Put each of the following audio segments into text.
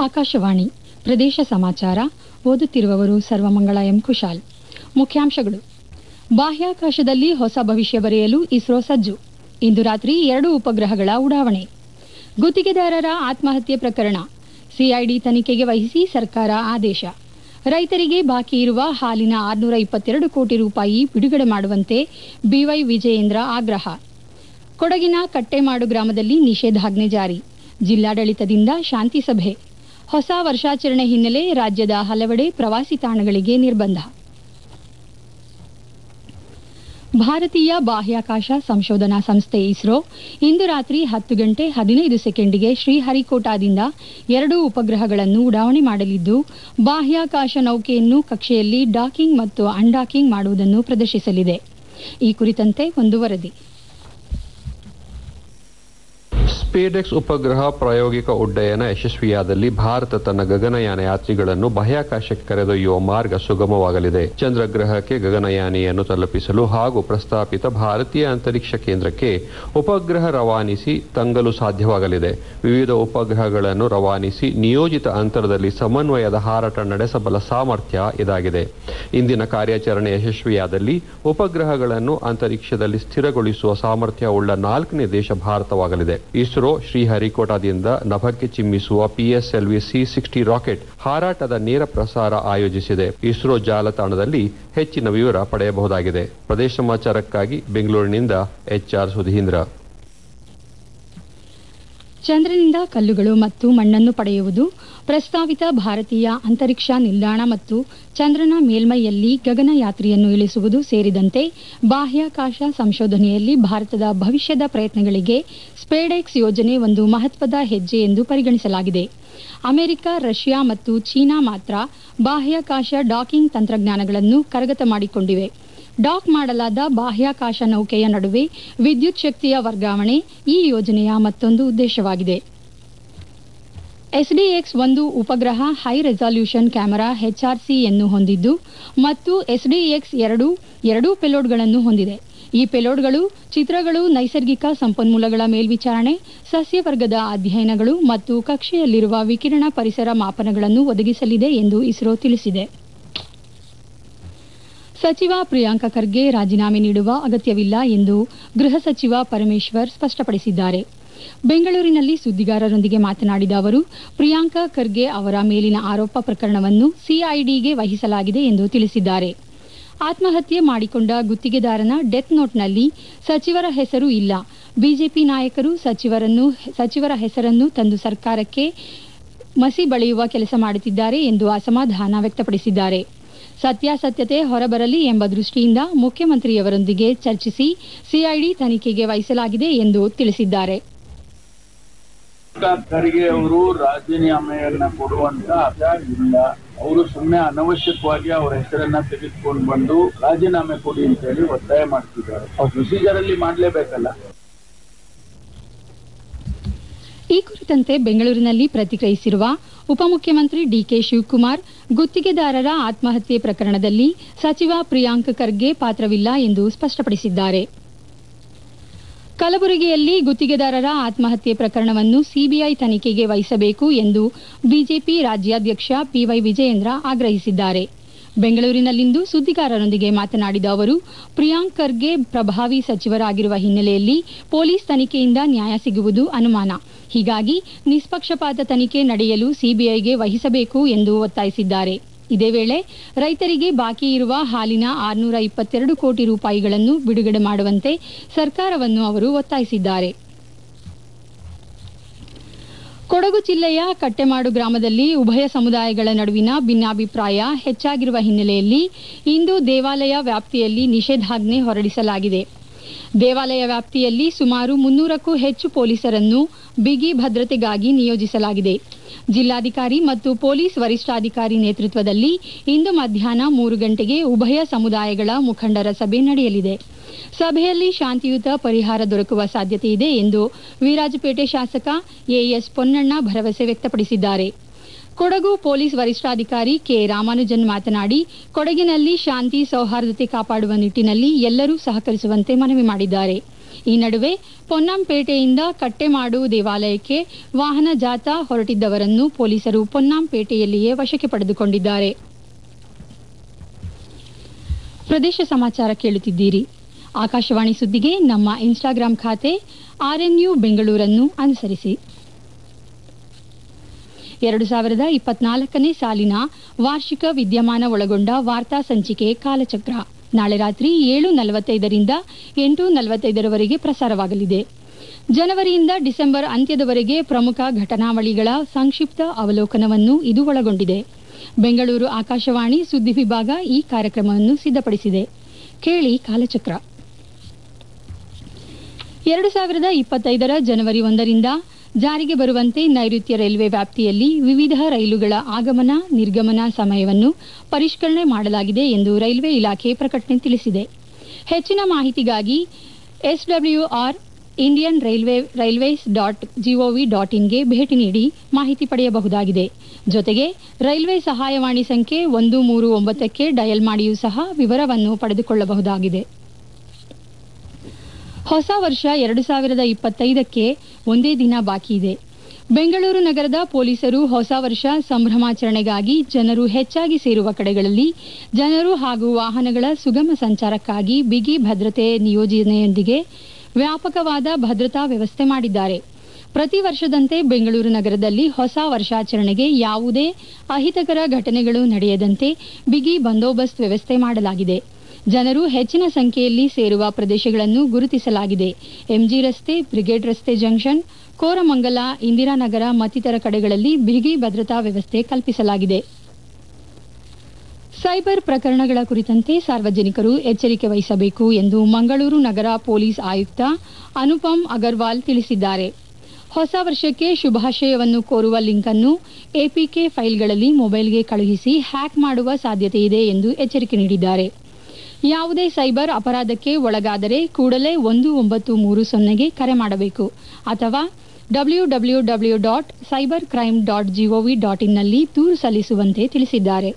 ಆಕಾಶವಾಣಿ ಪ್ರದೇಶ ಸಮಾಚಾರ ಓದುತ್ತಿರುವವರು ಸರ್ವಮಂಗಳ ಎಂ ಕುಶಾಲ್ ಮುಖ್ಯಾಂಶಗಳು ಬಾಹ್ಯಾಕಾಶದಲ್ಲಿ ಹೊಸ ಭವಿಷ್ಯ ಬರೆಯಲು ಇಸ್ರೋ ಸಜ್ಜು ಇಂದು ರಾತ್ರಿ ಎರಡು ಉಪಗ್ರಹಗಳ ಉಡಾವಣೆ ಗುತ್ತಿಗೆದಾರರ ಆತ್ಮಹತ್ಯೆ ಪ್ರಕರಣ ಸಿಐಡಿ ತನಿಖೆಗೆ ವಹಿಸಿ ಸರ್ಕಾರ ಆದೇಶ ರೈತರಿಗೆ ಬಾಕಿ ಇರುವ ಹಾಲಿನ ಆರುನೂರ ಇಪ್ಪತ್ತೆರಡು ಕೋಟಿ ರೂಪಾಯಿ ಬಿಡುಗಡೆ ಮಾಡುವಂತೆ ಬಿವೈ ವಿಜಯೇಂದ್ರ ಆಗ್ರಹ ಕೊಡಗಿನ ಕಟ್ಟೆಮಾಡು ಗ್ರಾಮದಲ್ಲಿ ನಿಷೇಧಾಜ್ಞೆ ಜಾರಿ ಜಿಲ್ಲಾಡಳಿತದಿಂದ ಶಾಂತಿ ಸಭೆ ಹೊಸ ವರ್ಷಾಚರಣೆ ಹಿನ್ನೆಲೆ ರಾಜ್ಯದ ಹಲವೆಡೆ ಪ್ರವಾಸಿ ತಾಣಗಳಿಗೆ ನಿರ್ಬಂಧ ಭಾರತೀಯ ಬಾಹ್ಯಾಕಾಶ ಸಂಶೋಧನಾ ಸಂಸ್ಥೆ ಇಸ್ರೋ ಇಂದು ರಾತ್ರಿ ಹತ್ತು ಗಂಟೆ ಹದಿನೈದು ಸೆಕೆಂಡಿಗೆ ಶ್ರೀಹರಿಕೋಟಾದಿಂದ ಎರಡು ಉಪಗ್ರಹಗಳನ್ನು ಉಡಾವಣೆ ಮಾಡಲಿದ್ದು ಬಾಹ್ಯಾಕಾಶ ನೌಕೆಯನ್ನು ಕಕ್ಷೆಯಲ್ಲಿ ಡಾಕಿಂಗ್ ಮತ್ತು ಅನ್ಡಾಕಿಂಗ್ ಮಾಡುವುದನ್ನು ಪ್ರದರ್ಶಿಸಲಿದೆ ಈ ಕುರಿತಂತೆ ಒಂದು ವರದಿ ಸ್ಪೇಡೆಕ್ಸ್ ಉಪಗ್ರಹ ಪ್ರಾಯೋಗಿಕ ಉಡ್ಡಯನ ಯಶಸ್ವಿಯಾದಲ್ಲಿ ಭಾರತ ತನ್ನ ಗಗನಯಾನ ಯಾತ್ರಿಗಳನ್ನು ಬಾಹ್ಯಾಕಾಶಕ್ಕೆ ಕರೆದೊಯ್ಯುವ ಮಾರ್ಗ ಸುಗಮವಾಗಲಿದೆ ಚಂದ್ರಗ್ರಹಕ್ಕೆ ಗಗನಯಾನಿಯನ್ನು ತಲುಪಿಸಲು ಹಾಗೂ ಪ್ರಸ್ತಾಪಿತ ಭಾರತೀಯ ಅಂತರಿಕ್ಷ ಕೇಂದ್ರಕ್ಕೆ ಉಪಗ್ರಹ ರವಾನಿಸಿ ತಂಗಲು ಸಾಧ್ಯವಾಗಲಿದೆ ವಿವಿಧ ಉಪಗ್ರಹಗಳನ್ನು ರವಾನಿಸಿ ನಿಯೋಜಿತ ಅಂತರದಲ್ಲಿ ಸಮನ್ವಯದ ಹಾರಾಟ ನಡೆಸಬಲ್ಲ ಸಾಮರ್ಥ್ಯ ಇದಾಗಿದೆ ಇಂದಿನ ಕಾರ್ಯಾಚರಣೆ ಯಶಸ್ವಿಯಾದಲ್ಲಿ ಉಪಗ್ರಹಗಳನ್ನು ಅಂತರಿಕ್ಷದಲ್ಲಿ ಸ್ಥಿರಗೊಳಿಸುವ ಸಾಮರ್ಥ್ಯ ಉಳ್ಳ ನಾಲ್ಕನೇ ದೇಶ ಭಾರತವಾಗಲಿದೆ ಇಸ್ರೋ ಶ್ರೀಹರಿಕೋಟಾದಿಂದ ನಭಕ್ಕೆ ಚಿಮ್ಮಿಸುವ ಪಿಎಸ್ಎಲ್ವಿ ಸಿ ಸಿಕ್ಸ್ಟಿ ರಾಕೆಟ್ ಹಾರಾಟದ ನೇರ ಪ್ರಸಾರ ಆಯೋಜಿಸಿದೆ ಇಸ್ರೋ ಜಾಲತಾಣದಲ್ಲಿ ಹೆಚ್ಚಿನ ವಿವರ ಪಡೆಯಬಹುದಾಗಿದೆ ಪ್ರದೇಶ ಸಮಾಚಾರಕ್ಕಾಗಿ ಬೆಂಗಳೂರಿನಿಂದ ಎಚ್ಆರ್ ಸುಧೀಂದ್ರ ಚಂದ್ರನಿಂದ ಕಲ್ಲುಗಳು ಮತ್ತು ಮಣ್ಣನ್ನು ಪಡೆಯುವುದು ಪ್ರಸ್ತಾವಿತ ಭಾರತೀಯ ಅಂತರಿಕ್ಷ ನಿಲ್ದಾಣ ಮತ್ತು ಚಂದ್ರನ ಮೇಲ್ಮೈಯಲ್ಲಿ ಗಗನಯಾತ್ರಿಯನ್ನು ಇಳಿಸುವುದು ಸೇರಿದಂತೆ ಬಾಹ್ಯಾಕಾಶ ಸಂಶೋಧನೆಯಲ್ಲಿ ಭಾರತದ ಭವಿಷ್ಯದ ಪ್ರಯತ್ನಗಳಿಗೆ ಸ್ಪೇಡೆಕ್ಸ್ ಯೋಜನೆ ಒಂದು ಮಹತ್ವದ ಹೆಜ್ಜೆ ಎಂದು ಪರಿಗಣಿಸಲಾಗಿದೆ ಅಮೆರಿಕ ರಷ್ಯಾ ಮತ್ತು ಚೀನಾ ಮಾತ್ರ ಬಾಹ್ಯಾಕಾಶ ಡಾಕಿಂಗ್ ತಂತ್ರಜ್ಞಾನಗಳನ್ನು ಕರಗತ ಮಾಡಿಕೊಂಡಿವೆ ಡಾಕ್ ಮಾಡಲಾದ ಬಾಹ್ಯಾಕಾಶ ನೌಕೆಯ ನಡುವೆ ವಿದ್ಯುತ್ ಶಕ್ತಿಯ ವರ್ಗಾವಣೆ ಈ ಯೋಜನೆಯ ಮತ್ತೊಂದು ಉದ್ದೇಶವಾಗಿದೆ ಎಸ್ಡಿಎಕ್ಸ್ ಒಂದು ಉಪಗ್ರಹ ಹೈ ರೆಸಲ್ಯೂಷನ್ ಕ್ಯಾಮೆರಾ ಎಚ್ಆರ್ಸಿಯನ್ನು ಹೊಂದಿದ್ದು ಮತ್ತು ಎಸ್ಡಿಎಕ್ಸ್ ಎರಡು ಎರಡೂ ಪೆಲೋಡ್ಗಳನ್ನು ಹೊಂದಿದೆ ಈ ಪೆಲೋಡ್ಗಳು ಚಿತ್ರಗಳು ನೈಸರ್ಗಿಕ ಸಂಪನ್ಮೂಲಗಳ ಮೇಲ್ವಿಚಾರಣೆ ಸಸ್ಯವರ್ಗದ ಅಧ್ಯಯನಗಳು ಮತ್ತು ಕಕ್ಷೆಯಲ್ಲಿರುವ ವಿಕಿರಣ ಪರಿಸರ ಮಾಪನಗಳನ್ನು ಒದಗಿಸಲಿದೆ ಎಂದು ಇಸ್ರೋ ತಿಳಿಸಿದೆ ಸಚಿವ ಪ್ರಿಯಾಂಕ ಖರ್ಗೆ ರಾಜೀನಾಮೆ ನೀಡುವ ಅಗತ್ಯವಿಲ್ಲ ಎಂದು ಗೃಹ ಸಚಿವ ಪರಮೇಶ್ವರ್ ಸ್ಪಷ್ಟಪಡಿಸಿದ್ದಾರೆ ಬೆಂಗಳೂರಿನಲ್ಲಿ ಸುದ್ದಿಗಾರರೊಂದಿಗೆ ಮಾತನಾಡಿದ ಅವರು ಪ್ರಿಯಾಂಕ ಖರ್ಗೆ ಅವರ ಮೇಲಿನ ಆರೋಪ ಪ್ರಕರಣವನ್ನು ಸಿಐಡಿಗೆ ವಹಿಸಲಾಗಿದೆ ಎಂದು ತಿಳಿಸಿದ್ದಾರೆ ಆತ್ಮಹತ್ಯೆ ಮಾಡಿಕೊಂಡ ಗುತ್ತಿಗೆದಾರನ ಡೆತ್ ನೋಟ್ನಲ್ಲಿ ಸಚಿವರ ಹೆಸರು ಇಲ್ಲ ಬಿಜೆಪಿ ನಾಯಕರು ಸಚಿವರನ್ನು ಸಚಿವರ ಹೆಸರನ್ನು ತಂದು ಸರ್ಕಾರಕ್ಕೆ ಮಸಿ ಬಳಿಯುವ ಕೆಲಸ ಮಾಡುತ್ತಿದ್ದಾರೆ ಎಂದು ಅಸಮಾಧಾನ ವ್ಯಕ್ತಪಡಿಸಿದ್ದಾರೆ ಸತ್ಯಾಸತ್ಯತೆ ಹೊರಬರಲಿ ಎಂಬ ದೃಷ್ಟಿಯಿಂದ ಮುಖ್ಯಮಂತ್ರಿಯವರೊಂದಿಗೆ ಚರ್ಚಿಸಿ ಸಿಐಡಿ ತನಿಖೆಗೆ ವಹಿಸಲಾಗಿದೆ ಎಂದು ತಿಳಿಸಿದ್ದಾರೆ ಖರ್ಗೆ ಅವರು ರಾಜೀನಾಮೆಯನ್ನ ಕೊಡುವಂತ ಅಭ್ಯಾಸ ಇಲ್ಲ ಅವರು ಸುಮ್ಮನೆ ಅನವಶ್ಯಕವಾಗಿ ಅವರ ಹೆಸರನ್ನ ತೆಗೆದುಕೊಂಡು ಬಂದು ರಾಜೀನಾಮೆ ಕೊಡಿ ಅಂತ ಹೇಳಿ ಒತ್ತಾಯ ಮಾಡ್ತಿದ್ದಾರೆ ಅವ್ರು ಪ್ರೊಸೀಜರ್ ಅಲ್ಲಿ ಮಾಡ್ಲೇಬೇಕಲ್ಲ ಈ ಕುರಿತಂತೆ ಬೆಂಗಳೂರಿನಲ್ಲಿ ಪ್ರತಿಕ್ರಿಯಿಸಿರುವ ಉಪಮುಖ್ಯಮಂತ್ರಿ ಡಿಕೆ ಶಿವಕುಮಾರ್ ಗುತ್ತಿಗೆದಾರರ ಆತ್ಮಹತ್ಯೆ ಪ್ರಕರಣದಲ್ಲಿ ಸಚಿವ ಪ್ರಿಯಾಂಕ್ ಖರ್ಗೆ ಪಾತ್ರವಿಲ್ಲ ಎಂದು ಸ್ಪಷ್ಟಪಡಿಸಿದ್ದಾರೆ ಕಲಬುರಗಿಯಲ್ಲಿ ಗುತ್ತಿಗೆದಾರರ ಆತ್ಮಹತ್ಯೆ ಪ್ರಕರಣವನ್ನು ಸಿಬಿಐ ತನಿಖೆಗೆ ವಹಿಸಬೇಕು ಎಂದು ಬಿಜೆಪಿ ರಾಜ್ಯಾಧ್ಯಕ್ಷ ಪಿವೈ ವಿಜಯೇಂದ್ರ ಆಗ್ರಹಿಸಿದ್ದಾರೆ ಬೆಂಗಳೂರಿನಲ್ಲಿಂದು ಸುದ್ದಿಗಾರರೊಂದಿಗೆ ಮಾತನಾಡಿದ ಅವರು ಪ್ರಿಯಾಂಕ್ ಖರ್ಗೆ ಪ್ರಭಾವಿ ಸಚಿವರಾಗಿರುವ ಹಿನ್ನೆಲೆಯಲ್ಲಿ ಪೊಲೀಸ್ ತನಿಖೆಯಿಂದ ನ್ಯಾಯ ಸಿಗುವುದು ಅನುಮಾನ ಹೀಗಾಗಿ ನಿಷ್ಪಕ್ಷಪಾತ ತನಿಖೆ ನಡೆಯಲು ಸಿಬಿಐಗೆ ವಹಿಸಬೇಕು ಎಂದು ಒತ್ತಾಯಿಸಿದ್ದಾರೆ ಇದೇ ವೇಳೆ ರೈತರಿಗೆ ಬಾಕಿ ಇರುವ ಹಾಲಿನ ಆರುನೂರ ಇಪ್ಪತ್ತೆರಡು ಕೋಟಿ ರೂಪಾಯಿಗಳನ್ನು ಬಿಡುಗಡೆ ಮಾಡುವಂತೆ ಸರ್ಕಾರವನ್ನು ಅವರು ಒತ್ತಾಯಿಸಿದ್ದಾರೆ ಕೊಡಗು ಜಿಲ್ಲೆಯ ಕಟ್ಟೆಮಾಡು ಗ್ರಾಮದಲ್ಲಿ ಉಭಯ ಸಮುದಾಯಗಳ ನಡುವಿನ ಭಿನ್ನಾಭಿಪ್ರಾಯ ಹೆಚ್ಚಾಗಿರುವ ಹಿನ್ನೆಲೆಯಲ್ಲಿ ಇಂದು ದೇವಾಲಯ ವ್ಯಾಪ್ತಿಯಲ್ಲಿ ನಿಷೇಧಾಜ್ಞೆ ಹೊರಡಿಸಲಾಗಿದೆ ದೇವಾಲಯ ವ್ಯಾಪ್ತಿಯಲ್ಲಿ ಸುಮಾರು ಮುನ್ನೂರಕ್ಕೂ ಹೆಚ್ಚು ಪೊಲೀಸರನ್ನು ಬಿಗಿ ಭದ್ರತೆಗಾಗಿ ನಿಯೋಜಿಸಲಾಗಿದೆ ಜಿಲ್ಲಾಧಿಕಾರಿ ಮತ್ತು ಪೊಲೀಸ್ ವರಿಷ್ಠಾಧಿಕಾರಿ ನೇತೃತ್ವದಲ್ಲಿ ಇಂದು ಮಧ್ಯಾಹ್ನ ಮೂರು ಗಂಟೆಗೆ ಉಭಯ ಸಮುದಾಯಗಳ ಮುಖಂಡರ ಸಭೆ ನಡೆಯಲಿದೆ ಸಭೆಯಲ್ಲಿ ಶಾಂತಿಯುತ ಪರಿಹಾರ ದೊರಕುವ ಸಾಧ್ಯತೆ ಇದೆ ಎಂದು ವಿರಾಜಪೇಟೆ ಶಾಸಕ ಎಎಸ್ ಪೊನ್ನಣ್ಣ ಭರವಸೆ ವ್ಯಕ್ತಪಡಿಸಿದ್ದಾರೆ ಕೊಡಗು ಪೊಲೀಸ್ ವರಿಷ್ಠಾಧಿಕಾರಿ ಕೆ ರಾಮಾನುಜನ್ ಮಾತನಾಡಿ ಕೊಡಗಿನಲ್ಲಿ ಶಾಂತಿ ಸೌಹಾರ್ದತೆ ಕಾಪಾಡುವ ನಿಟ್ಟಿನಲ್ಲಿ ಎಲ್ಲರೂ ಸಹಕರಿಸುವಂತೆ ಮನವಿ ಮಾಡಿದ್ದಾರೆ ಈ ನಡುವೆ ಪೊನ್ನಂಪೇಟೆಯಿಂದ ಕಟ್ಟೆಮಾಡು ದೇವಾಲಯಕ್ಕೆ ವಾಹನ ಜಾಥಾ ಹೊರಟಿದ್ದವರನ್ನು ಪೊಲೀಸರು ಪೊನ್ನಂಪೇಟೆಯಲ್ಲಿಯೇ ವಶಕ್ಕೆ ಪಡೆದುಕೊಂಡಿದ್ದಾರೆ ಪ್ರದೇಶ ಸಮಾಚಾರ ಕೇಳುತ್ತಿದ್ದೀರಿ ಆಕಾಶವಾಣಿ ಸುದ್ದಿಗೆ ನಮ್ಮ ಇನ್ಸ್ಟಾಗ್ರಾಂ ಖಾತೆ ಆರ್ಎನ್ಯು ಬೆಂಗಳೂರನ್ನು ಅನುಸರಿಸಿ ಎರಡು ಸಾವಿರದ ಇಪ್ಪತ್ನಾಲ್ಕನೇ ಸಾಲಿನ ವಾರ್ಷಿಕ ವಿದ್ಯಮಾನ ಒಳಗೊಂಡ ವಾರ್ತಾ ಸಂಚಿಕೆ ಕಾಲಚಕ್ರ ನಾಳೆ ರಾತ್ರಿ ಏಳು ನಲವತ್ತೈದರಿಂದ ಎಂಟು ನಲವತ್ತೈದರವರೆಗೆ ಪ್ರಸಾರವಾಗಲಿದೆ ಜನವರಿಯಿಂದ ಡಿಸೆಂಬರ್ ಅಂತ್ಯದವರೆಗೆ ಪ್ರಮುಖ ಘಟನಾವಳಿಗಳ ಸಂಕ್ಷಿಪ್ತ ಅವಲೋಕನವನ್ನು ಇದು ಒಳಗೊಂಡಿದೆ ಬೆಂಗಳೂರು ಆಕಾಶವಾಣಿ ಸುದ್ದಿ ವಿಭಾಗ ಈ ಕಾರ್ಯಕ್ರಮವನ್ನು ಸಿದ್ಧಪಡಿಸಿದೆ ಕೇಳಿ ಕಾಲಚಕ್ರ ಎರಡು ಸಾವಿರದ ಇಪ್ಪತ್ತೈದರ ಜನವರಿ ಒಂದರಿಂದ ಜಾರಿಗೆ ಬರುವಂತೆ ನೈಋತ್ಯ ರೈಲ್ವೆ ವ್ಯಾಪ್ತಿಯಲ್ಲಿ ವಿವಿಧ ರೈಲುಗಳ ಆಗಮನ ನಿರ್ಗಮನ ಸಮಯವನ್ನು ಪರಿಷ್ಕರಣೆ ಮಾಡಲಾಗಿದೆ ಎಂದು ರೈಲ್ವೆ ಇಲಾಖೆ ಪ್ರಕಟಣೆ ತಿಳಿಸಿದೆ ಹೆಚ್ಚಿನ ಮಾಹಿತಿಗಾಗಿ SWR Indian railway railways dot gov dot ಇನ್ಗೆ ಭೇಟಿ ನೀಡಿ ಮಾಹಿತಿ ಪಡೆಯಬಹುದಾಗಿದೆ ಜೊತೆಗೆ ರೈಲ್ವೆ ಸಹಾಯವಾಣಿ ಸಂಖ್ಯೆ ಒಂದು ಮೂರು ಒಂಬತ್ತಕ್ಕೆ ಡಯಲ್ ಮಾಡಿಯೂ ಸಹ ವಿವರವನ್ನು ಪಡೆದುಕೊಳ್ಳಬಹುದಾಗಿದೆ ಹೊಸ ವರ್ಷ ಎರಡು ಸಾವಿರದ ಇಪ್ಪತ್ತೈದಕ್ಕೆ ಒಂದೇ ದಿನ ಬಾಕಿ ಇದೆ ಬೆಂಗಳೂರು ನಗರದ ಪೊಲೀಸರು ಹೊಸ ವರ್ಷ ಸಂಭ್ರಮಾಚರಣೆಗಾಗಿ ಜನರು ಹೆಚ್ಚಾಗಿ ಸೇರುವ ಕಡೆಗಳಲ್ಲಿ ಜನರು ಹಾಗೂ ವಾಹನಗಳ ಸುಗಮ ಸಂಚಾರಕ್ಕಾಗಿ ಬಿಗಿ ಭದ್ರತೆ ನಿಯೋಜನೆಯೊಂದಿಗೆ ವ್ಯಾಪಕವಾದ ಭದ್ರತಾ ವ್ಯವಸ್ಥೆ ಮಾಡಿದ್ದಾರೆ ಪ್ರತಿ ವರ್ಷದಂತೆ ಬೆಂಗಳೂರು ನಗರದಲ್ಲಿ ಹೊಸ ವರ್ಷಾಚರಣೆಗೆ ಯಾವುದೇ ಅಹಿತಕರ ಘಟನೆಗಳು ನಡೆಯದಂತೆ ಬಿಗಿ ಬಂದೋಬಸ್ತ್ ವ್ಯವಸ್ಥೆ ಮಾಡಲಾಗಿದೆ ಜನರು ಹೆಚ್ಚಿನ ಸಂಖ್ಯೆಯಲ್ಲಿ ಸೇರುವ ಪ್ರದೇಶಗಳನ್ನು ಗುರುತಿಸಲಾಗಿದೆ ಎಂಜಿ ರಸ್ತೆ ಬ್ರಿಗೇಡ್ ರಸ್ತೆ ಜಂಕ್ಷನ್ ಕೋರಮಂಗಲ ಇಂದಿರಾನಗರ ಮತ್ತಿತರ ಕಡೆಗಳಲ್ಲಿ ಬಿಗಿ ಭದ್ರತಾ ವ್ಯವಸ್ಥೆ ಕಲ್ಪಿಸಲಾಗಿದೆ ಸೈಬರ್ ಪ್ರಕರಣಗಳ ಕುರಿತಂತೆ ಸಾರ್ವಜನಿಕರು ಎಚ್ಚರಿಕೆ ವಹಿಸಬೇಕು ಎಂದು ಮಂಗಳೂರು ನಗರ ಪೊಲೀಸ್ ಆಯುಕ್ತ ಅನುಪಮ್ ಅಗರ್ವಾಲ್ ತಿಳಿಸಿದ್ದಾರೆ ಹೊಸ ವರ್ಷಕ್ಕೆ ಶುಭಾಶಯವನ್ನು ಕೋರುವ ಲಿಂಕ್ ಅನ್ನು ಎಪಿಕೆ ಫೈಲ್ಗಳಲ್ಲಿ ಮೊಬೈಲ್ಗೆ ಕಳುಹಿಸಿ ಹ್ಯಾಕ್ ಮಾಡುವ ಸಾಧ್ಯತೆ ಇದೆ ಎಂದು ಎಚ್ಚರಿಕೆ ನೀಡಿದ್ದಾರೆ ಯಾವುದೇ ಸೈಬರ್ ಅಪರಾಧಕ್ಕೆ ಒಳಗಾದರೆ ಕೂಡಲೇ ಒಂದು ಒಂಬತ್ತು ಮೂರು ಸೊನ್ನೆಗೆ ಕರೆ ಮಾಡಬೇಕು ಅಥವಾ W W W dot cyber crime dot gov dot ಇನ್ನಲ್ಲಿ ದೂರು ಸಲ್ಲಿಸುವಂತೆ ತಿಳಿಸಿದ್ದಾರೆ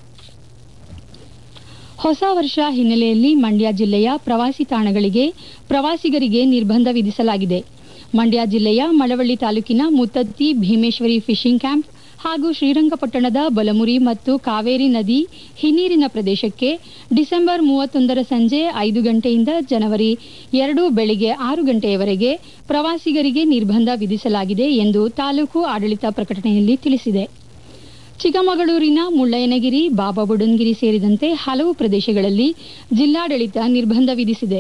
ಹೊಸ ವರ್ಷ ಹಿನ್ನೆಲೆಯಲ್ಲಿ ಮಂಡ್ಯ ಜಿಲ್ಲೆಯ ಪ್ರವಾಸಿ ತಾಣಗಳಿಗೆ ಪ್ರವಾಸಿಗರಿಗೆ ನಿರ್ಬಂಧ ವಿಧಿಸಲಾಗಿದೆ ಮಂಡ್ಯ ಜಿಲ್ಲೆಯ ಮಳವಳ್ಳಿ ತಾಲೂಕಿನ ಮುತ್ತತ್ತಿ ಭೀಮೇಶ್ವರಿ ಫಿಶಿಂಗ್ ಕ್ಯಾಂಪ್ ಹಾಗೂ ಶ್ರೀರಂಗಪಟ್ಟಣದ ಬಲಮುರಿ ಮತ್ತು ಕಾವೇರಿ ನದಿ ಹಿನ್ನೀರಿನ ಪ್ರದೇಶಕ್ಕೆ ಡಿಸೆಂಬರ್ ಮೂವತ್ತೊಂದರ ಸಂಜೆ ಐದು ಗಂಟೆಯಿಂದ ಜನವರಿ ಎರಡು ಬೆಳಿಗ್ಗೆ ಆರು ಗಂಟೆಯವರೆಗೆ ಪ್ರವಾಸಿಗರಿಗೆ ನಿರ್ಬಂಧ ವಿಧಿಸಲಾಗಿದೆ ಎಂದು ತಾಲೂಕು ಆಡಳಿತ ಪ್ರಕಟಣೆಯಲ್ಲಿ ತಿಳಿಸಿದೆ ಚಿಕ್ಕಮಗಳೂರಿನ ಮುಳ್ಳಯ್ಯನಗಿರಿ ಬಾಬಾಬುಡನ್ಗಿರಿ ಸೇರಿದಂತೆ ಹಲವು ಪ್ರದೇಶಗಳಲ್ಲಿ ಜಿಲ್ಲಾಡಳಿತ ನಿರ್ಬಂಧ ವಿಧಿಸಿದೆ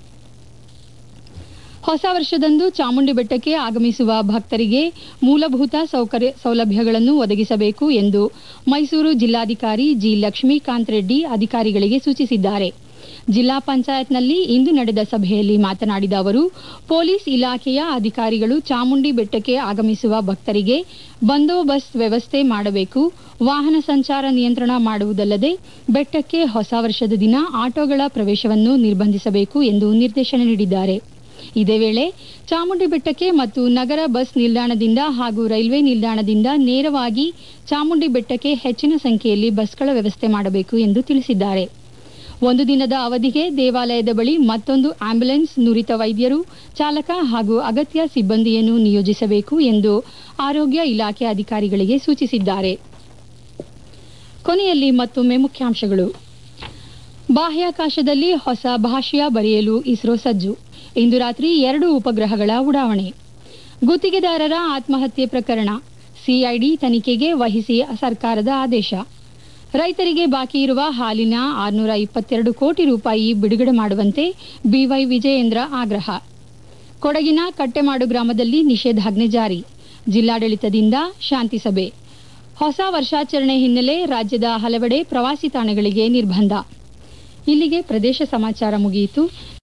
ಹೊಸ ವರ್ಷದಂದು ಚಾಮುಂಡಿ ಬೆಟ್ಟಕ್ಕೆ ಆಗಮಿಸುವ ಭಕ್ತರಿಗೆ ಮೂಲಭೂತ ಸೌಕರ್ಯ ಸೌಲಭ್ಯಗಳನ್ನು ಒದಗಿಸಬೇಕು ಎಂದು ಮೈಸೂರು ಜಿಲ್ಲಾಧಿಕಾರಿ ಜಿ ಲಕ್ಷ್ಮೀಕಾಂತ್ ರೆಡ್ಡಿ ಅಧಿಕಾರಿಗಳಿಗೆ ಸೂಚಿಸಿದ್ದಾರೆ ಜಿಲ್ಲಾ ಪಂಚಾಯತ್ನಲ್ಲಿ ಇಂದು ನಡೆದ ಸಭೆಯಲ್ಲಿ ಮಾತನಾಡಿದ ಅವರು ಪೊಲೀಸ್ ಇಲಾಖೆಯ ಅಧಿಕಾರಿಗಳು ಚಾಮುಂಡಿ ಬೆಟ್ಟಕ್ಕೆ ಆಗಮಿಸುವ ಭಕ್ತರಿಗೆ ಬಂದೋಬಸ್ತ್ ವ್ಯವಸ್ಥೆ ಮಾಡಬೇಕು ವಾಹನ ಸಂಚಾರ ನಿಯಂತ್ರಣ ಮಾಡುವುದಲ್ಲದೆ ಬೆಟ್ಟಕ್ಕೆ ಹೊಸ ವರ್ಷದ ದಿನ ಆಟೋಗಳ ಪ್ರವೇಶವನ್ನು ನಿರ್ಬಂಧಿಸಬೇಕು ಎಂದು ನಿರ್ದೇಶನ ನೀಡಿದ್ದಾರೆ ಇದೇ ವೇಳೆ ಚಾಮುಂಡಿ ಬೆಟ್ಟಕ್ಕೆ ಮತ್ತು ನಗರ ಬಸ್ ನಿಲ್ದಾಣದಿಂದ ಹಾಗೂ ರೈಲ್ವೆ ನಿಲ್ದಾಣದಿಂದ ನೇರವಾಗಿ ಚಾಮುಂಡಿ ಬೆಟ್ಟಕ್ಕೆ ಹೆಚ್ಚಿನ ಸಂಖ್ಯೆಯಲ್ಲಿ ಬಸ್ಗಳ ವ್ಯವಸ್ಥೆ ಮಾಡಬೇಕು ಎಂದು ತಿಳಿಸಿದ್ದಾರೆ ಒಂದು ದಿನದ ಅವಧಿಗೆ ದೇವಾಲಯದ ಬಳಿ ಮತ್ತೊಂದು ಆಂಬ್ಯುಲೆನ್ಸ್ ನುರಿತ ವೈದ್ಯರು ಚಾಲಕ ಹಾಗೂ ಅಗತ್ಯ ಸಿಬ್ಬಂದಿಯನ್ನು ನಿಯೋಜಿಸಬೇಕು ಎಂದು ಆರೋಗ್ಯ ಇಲಾಖೆ ಅಧಿಕಾರಿಗಳಿಗೆ ಸೂಚಿಸಿದ್ದಾರೆ ಕೊನೆಯಲ್ಲಿ ಮತ್ತೊಮ್ಮೆ ಮುಖ್ಯಾಂಶಗಳು ಬಾಹ್ಯಾಕಾಶದಲ್ಲಿ ಹೊಸ ಭಾಷ್ಯ ಬರೆಯಲು ಇಸ್ರೋ ಸಜ್ಜು ಇಂದು ರಾತ್ರಿ ಎರಡು ಉಪಗ್ರಹಗಳ ಉಡಾವಣೆ ಗುತ್ತಿಗೆದಾರರ ಆತ್ಮಹತ್ಯೆ ಪ್ರಕರಣ ಸಿಐಡಿ ತನಿಖೆಗೆ ವಹಿಸಿ ಸರ್ಕಾರದ ಆದೇಶ ರೈತರಿಗೆ ಬಾಕಿ ಇರುವ ಹಾಲಿನ ಆರುನೂರ ಇಪ್ಪತ್ತೆರಡು ಕೋಟಿ ರೂಪಾಯಿ ಬಿಡುಗಡೆ ಮಾಡುವಂತೆ ಬಿವೈ ವಿಜಯೇಂದ್ರ ಆಗ್ರಹ ಕೊಡಗಿನ ಕಟ್ಟೆಮಾಡು ಗ್ರಾಮದಲ್ಲಿ ನಿಷೇಧಾಜ್ಞೆ ಜಾರಿ ಜಿಲ್ಲಾಡಳಿತದಿಂದ ಶಾಂತಿ ಸಭೆ ಹೊಸ ವರ್ಷಾಚರಣೆ ಹಿನ್ನೆಲೆ ರಾಜ್ಯದ ಹಲವೆಡೆ ಪ್ರವಾಸಿ ತಾಣಗಳಿಗೆ ನಿರ್ಬಂಧ ಇಲ್ಲಿಗೆ ಪ್ರದೇಶ ಸಮಾಚಾರ ಮುಗಿಯಿತು